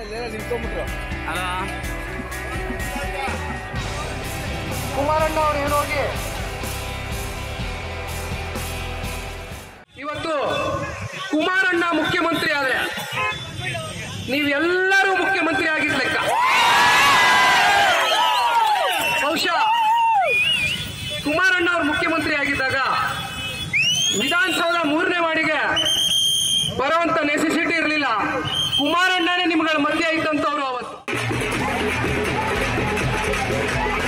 hello ಕುಮಾರಣ್ಣ ಅವ್ರು ಏನೋಗಿ ಇವತ್ತು ಕುಮಾರಣ್ಣ ಮುಖ್ಯಮಂತ್ರಿ ಆದ್ರೆ ನೀವೆಲ್ಲರೂ ಮುಖ್ಯಮಂತ್ರಿ ಆಗಿದ್ ಲೆಕ್ಕ ಬಹುಶಃ ಕುಮಾರಣ್ಣ ಅವ್ರು ಮುಖ್ಯಮಂತ್ರಿ ಆಗಿದ್ದಾಗ ವಿಧಾನಸೌಧ ಮೂರನೇ ಮಾಡಿಗೆ ಬರುವಂತ ನೆಸೆಸಿಟಿ ಇರಲಿಲ್ಲ ಕುಮಾರಣ್ಣನೇ ನಿಮ್ಗಳ ಮಧ್ಯೆ ಇದ್ದಂತವ್ರು ಅವತ್ತು